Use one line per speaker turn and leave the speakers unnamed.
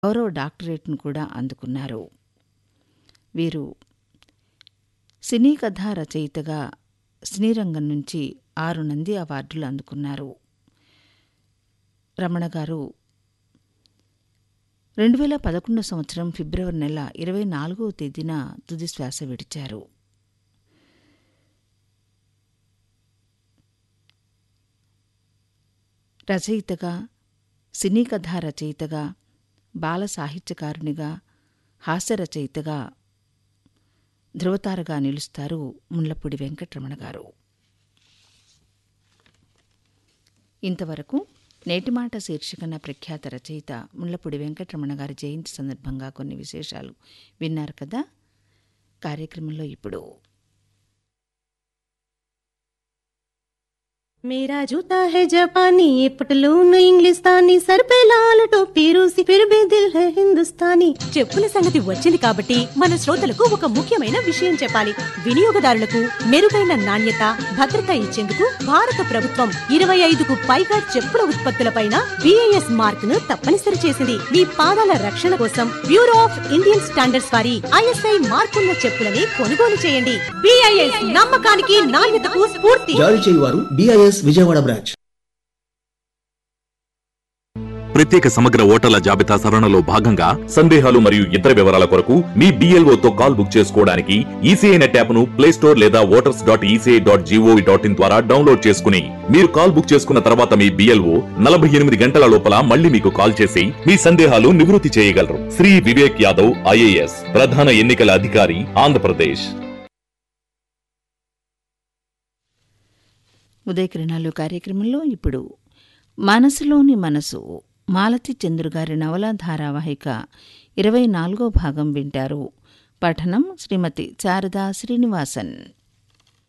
గౌరవ డాక్టరేట్ను కూడా అందుకున్నారు వీరు సినీ కథా రచయితగా సినీ రంగం నుంచి ఆరు నంది అవార్డులు అందుకున్నారు రమణ గారు రెండు వేల పదకొండు సంవత్సరం ఫిబ్రవరి నెల ఇరవై నాలుగవ తేదీన తుది శ్వాస విడిచారు రచయితగా సినీ కథా రచయితగా బాల సాహిత్యకారునిగా హాస్య రచయితగా ధృవతారగా నిలుస్తారు ముళ్లపూడి వెంకటరమణ గారు ఇంతవరకు నేటి మాట శీర్షికన ప్రఖ్యాత రచయిత ముళ్లపూడి వెంకటరమణ గారి జయంతి సందర్భంగా కొన్ని విశేషాలు విన్నారు కదా కార్యక్రమంలో ఇప్పుడు
मेरा जूता है जापानी ये पटलून इंग्लिस्तानी सर पे लाल टोपी रूसी फिर भी दिल है हिंदुस्तानी చెప్పుల సంగతి వచ్చింది కాబట్టి మన శ్రోతలకు ఒక ముఖ్యమైన విషయం చెప్పాలి వినియోగదారులకు మెరుగైన నాణ్యత భద్రత ఇచ్చేందుకు భారత ప్రభుత్వం ఇరవై ఐదుకు పైగా చెప్పుల ఉత్పత్తులపైన బిఐఎస్ మార్క్ ను తప్పనిసరి చేసింది మీ పాదాల రక్షణ కోసం బ్యూరో ఆఫ్ ఇండియన్ స్టాండర్డ్స్ వారి ఐఎస్ఐ మార్కున్న చెప్పులని కొనుగోలు చేయండి బిఐఎస్ నమ్మకానికి నాణ్యతకు స్ఫూర్తి
జారీ చేయువారు బిఐఎస్ విజయవాడ బ్రాంచ్
ప్రత్యేక సమగ్ర ఓటర్ల జాబితా సవరణలో భాగంగా సందేహాలు మరియు ఇతర వివరాల కొరకు మీ BLO తో కాల్ బుక్ చేసుకోవడానికి ఈసీఐ నెట్ యాప్ ను ప్లే స్టోర్ లేదా voters dot ECI dot gov dot in ద్వారా డౌన్లోడ్ చేసుకుని మీరు కాల్ బుక్ చేసుకున్న తర్వాత మీ బిఎల్ఓ నలభై ఎనిమిది గంటల లోపల మళ్ళీ మీకు కాల్ చేసి మీ సందేహాలు నివృత్తి చేయగలరు శ్రీ వివేక్ యాదవ్ ఐఏఎస్ ప్రధాన ఎన్నికల అధికారి ఆంధ్రప్రదేశ్
ఉదయకిరణాలు కార్యక్రమంలో ఇప్పుడు మనసులోని మనసు మాలతి చంద్రు గారి నవల ధారావాహిక ఇరవై నాలుగో భాగం వింటారు పఠనం శ్రీమతి శారదా శ్రీనివాసన్